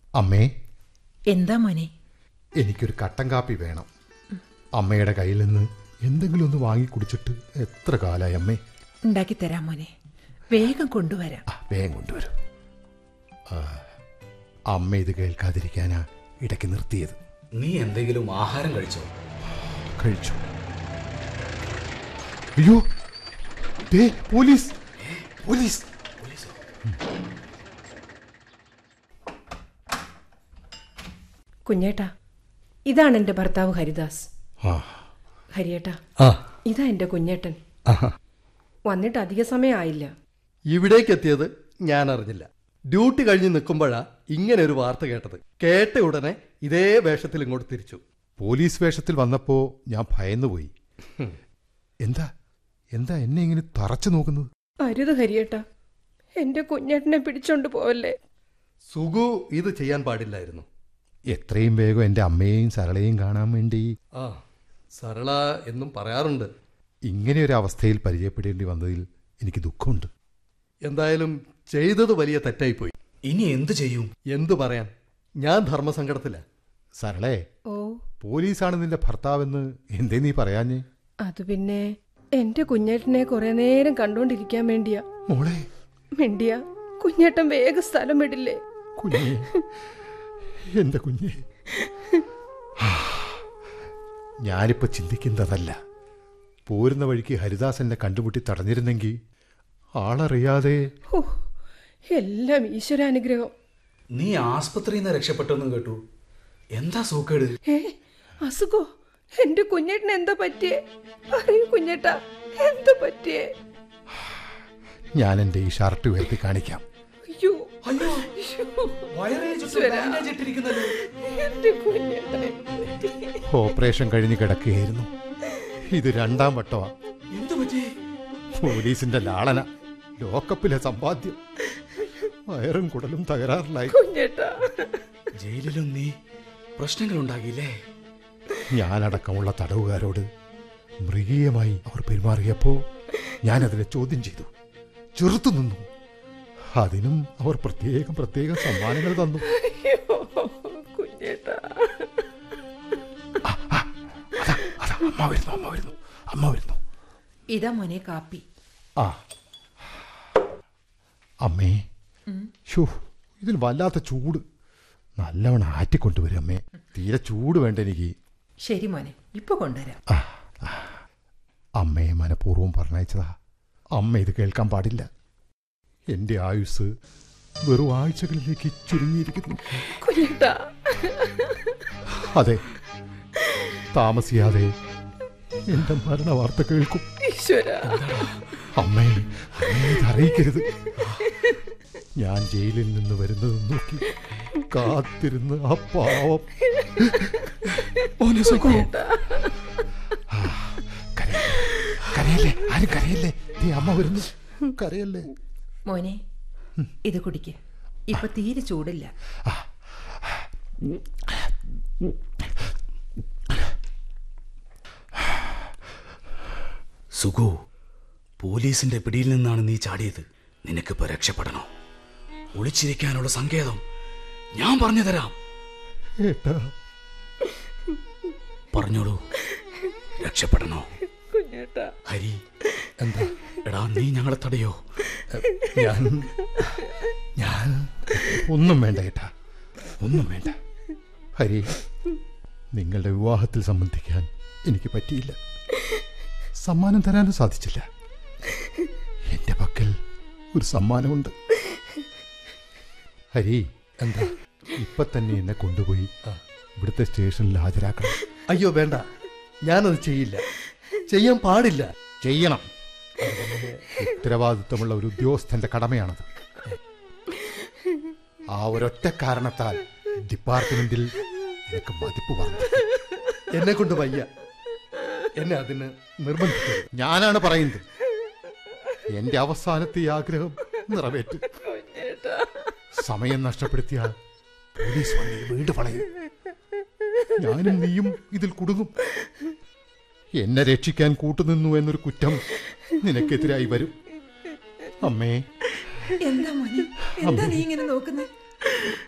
അമ്മേ എന്താ മോനെ എനിക്കൊരു കട്ടൻ കാപ്പി വേണം അമ്മയുടെ കയ്യിൽ നിന്ന് എന്തെങ്കിലും ഒന്ന് വാങ്ങി കുടിച്ചിട്ട് എത്ര കാലായി അമ്മേ ഉണ്ടാക്കി തരാം മോനെ വേഗം കൊണ്ടുവരാം ആ വേഗം കൊണ്ടുവരും ആ, അമ്മ ഇത് കേൾക്കാതിരിക്കാനാ ഇടയ്ക്ക് നിർത്തിയത് നീ എന്തെങ്കിലും ആഹാരം കഴിച്ചോ കഴിച്ചു അയ്യോ ദേ പോലീസ് പോലീസ് കുഞ്ഞേട്ടാ ഇതാണ് എൻ്റെ ഭർത്താവ് ഹരിദാസ് ആ ഹരിയേട്ടാ ആ ഇതാ എൻ്റെ കുഞ്ഞേട്ടൻ ആഹാ. വന്നിട്ട് അധിക സമയം ആയില്ല ഇവിടേക്ക് എത്തിയത് ഞാൻ അറിഞ്ഞില്ല ഡ്യൂട്ടി കഴിഞ്ഞ് നിൽക്കുമ്പോഴാ ഇങ്ങനെ ഒരു വാർത്ത കേട്ടത് കേട്ട ഉടനെ ഇതേ വേഷത്തിൽ ഇങ്ങോട്ട് തിരിച്ചു പോലീസ് വേഷത്തിൽ വന്നപ്പോ ഞാൻ ഭയന്നുപോയി എന്താ എന്താ എന്നെ ഇങ്ങനെ തറച്ചു നോക്കുന്നത് അരുത് ഹരിയേട്ടാ എൻ്റെ കുഞ്ഞേട്ടനെ പിടിച്ചോണ്ട് പോവല്ലേ സുഗു ഇത് ചെയ്യാൻ പാടില്ലായിരുന്നു എത്രയും വേഗം എൻ്റെ അമ്മയെയും സരളയെയും കാണാൻ വേണ്ടി ആ സരള എന്നും പറയാറുണ്ട് ഇങ്ങനെ ഒരു അവസ്ഥയിൽ പരിചയപ്പെടേണ്ടി വന്നതിൽ എനിക്ക് ദുഃഖമുണ്ട് എന്തായാലും ചെയ്തത് വലിയ തെറ്റായിപ്പോയി ഇനി എന്തു ചെയ്യും എന്തു പറയാൻ ഞാൻ ധർമ്മസങ്കടത്തില സരളേ ഓ പോലീസാണ് നിന്റെ ഭർത്താവെന്ന് എന്തേ നീ പറയാഞ്ഞേ അത് പിന്നെ എൻ്റെ കുഞ്ഞേട്ടനെ കുറെ നേരം കണ്ടോണ്ടിരിക്കാൻ വേണ്ടിയാ മോളെ മിണ്ടിയ കുഞ്ഞേട്ടൻ വേഗം സ്ഥലം വിടില്ലേ കുഞ്ഞെ എന്റെ കുഞ്ഞെ ഞാനിപ്പോ ചിന്തിക്കുന്നതല്ല പോരുന്ന വഴിക്ക് ഹരിദാസനെ കണ്ടുമുട്ടി തടഞ്ഞിരുന്നെങ്കിൽ ആളറിയാതെ ഓ എല്ലാം ഈശ്വരാനുഗ്രഹം നീ ആസ്പത്രിയിൽ നിന്ന് രക്ഷപ്പെട്ടെന്ന് കേട്ടു എന്താ സൂക്കേട് ഏ അസുഖോ എന്റെ കുഞ്ഞേട്ടന് എന്താ പറ്റിയേ പറയൂ കുഞ്ഞേട്ടാ എന്താ പറ്റിയേ ഞാൻ എൻ്റെ ഈ ഷർട്ട് ഉയർത്തി കാണിക്കാം അയ്യോ അയ്യോ അയ്യോ, വയറേ ചുറ്റും bandage ഇട്ടിരിക്കുന്നല്ലോ. എന്റെ കുഞ്ഞേട്ടനെ ഓപ്പറേഷൻ കഴിഞ്ഞ് കിടക്കുകയായിരുന്നു ഇത് രണ്ടാം വട്ടമാ എന്തു പറ്റി പോലീസിന്റെ ലാളന ലോക്കപ്പിലെ സമ്പാദ്യം വയറും കുടലും തകരാറിലായി കുഞ്ഞേട്ടാ ജയിലിലും നീ പ്രശ്നങ്ങൾ ഉണ്ടാകില്ലേ ഞാനടക്കമുള്ള തടവുകാരോട് മൃഗീയമായി അവർ പെരുമാറിയപ്പോ ഞാൻ അതിനെ ചോദ്യം ചെയ്തു ചെറുത്തു നിന്നു അതിനും അവർ പ്രത്യേകം പ്രത്യേകം സമ്മാനങ്ങൾ തന്നു അയ്യോ കുഞ്ഞേട്ടാ അതാ അതാ അമ്മ വരുന്നു അമ്മ വരുന്നു അമ്മ വരുന്നു ഇതാ മോനെ കാപ്പി ആ അമ്മേ ഷോ ഇതിൽ വല്ലാത്ത ചൂട് നല്ലവണ്ണം ആറ്റിക്കൊണ്ടുവരും അമ്മേ തീരെ ചൂട് വേണ്ട എനിക്ക് ശരി മോനെ ഇപ്പൊ കൊണ്ടുവരാം അമ്മയെ മനഃപൂർവ്വം പറഞ്ഞയച്ചതാ അമ്മ ഇത് കേൾക്കാൻ പാടില്ല എന്റെ ആയുസ് വെറും ആഴ്ചകളിലേക്ക് ചുരുങ്ങിയിരിക്കുന്നു കുഞ്ഞേട്ടാ അതെ താമസിയാതെ എന്റെ മരണ വാർത്ത കേൾക്കും ഈശ്വര അമ്മേ അമ്മയെ ഇത് അറിയിക്കരുത് ഞാൻ ജയിലിൽ നിന്ന് വരുന്നത് നോക്കി കാത്തിരുന്ന് ആ പാവം കരയല്ലേ കരയല്ലേ ആരും കരയല്ലേ നീ അമ്മ വരുന്നു കരയല്ലേ മോനെ ഇത് കുടിക്ക് ഇപ്പൊ തീരെ ചൂടില്ല സുഗു പോലീസിന്റെ പിടിയിൽ നിന്നാണ് നീ ചാടിയത് നിനക്കിപ്പോ രക്ഷപ്പെടണോ ഒളിച്ചിരിക്കാനുള്ള സങ്കേതം ഞാൻ പറഞ്ഞു തരാം ഏട്ടാ പറഞ്ഞോളൂ രക്ഷപ്പെടണോ കുഞ്ഞേട്ടാ ഹരി എന്താ എടാ നീ ഞങ്ങളെ തടയോ ഞാൻ ഞാൻ ഒന്നും വേണ്ട ഏട്ടാ ഒന്നും വേണ്ട ഹരി നിങ്ങളുടെ വിവാഹത്തിൽ സംബന്ധിക്കാൻ എനിക്ക് പറ്റിയില്ല സമ്മാനം തരാനും സാധിച്ചില്ല എന്റെ പക്കൽ ഒരു സമ്മാനമുണ്ട് ഹരി എന്താ ഇപ്പൊ തന്നെ എന്നെ കൊണ്ടുപോയി ഇവിടുത്തെ സ്റ്റേഷനിൽ ഹാജരാക്കണം അയ്യോ വേണ്ട ഞാനത് ചെയ്യില്ല ചെയ്യാൻ പാടില്ല ചെയ്യണം ഉത്തരവാദിത്വമുള്ള ഒരു ഉദ്യോഗസ്ഥന്റെ കടമയാണത് ആ ഒരൊറ്റ കാരണത്താൽ ഡിപ്പാർട്ട്മെന്റിൽ എനിക്ക് മതിപ്പ് പറഞ്ഞു എന്നെ കൊണ്ട് വയ്യ എന്നെ അതിന് നിർബന്ധിക്കരുത് ഞാനാണ് പറയുന്നത് എന്റെ അവസാനത്തെ ഈ ആഗ്രഹം നിറവേറ്റ് സമയം നഷ്ടപ്പെടുത്തിയാൽ പോലീസ് വന്ന് ഈ വീട് വളയും ഞാനും നീയും ഇതിൽ കുടുങ്ങും എന്നെ രക്ഷിക്കാൻ കൂട്ടുനിന്നു എന്നൊരു കുറ്റം നിനക്കെതിരായി വരും അമ്മേ എന്താ മോനെ എന്താ നീ ഇങ്ങനെ നോക്കുന്നത്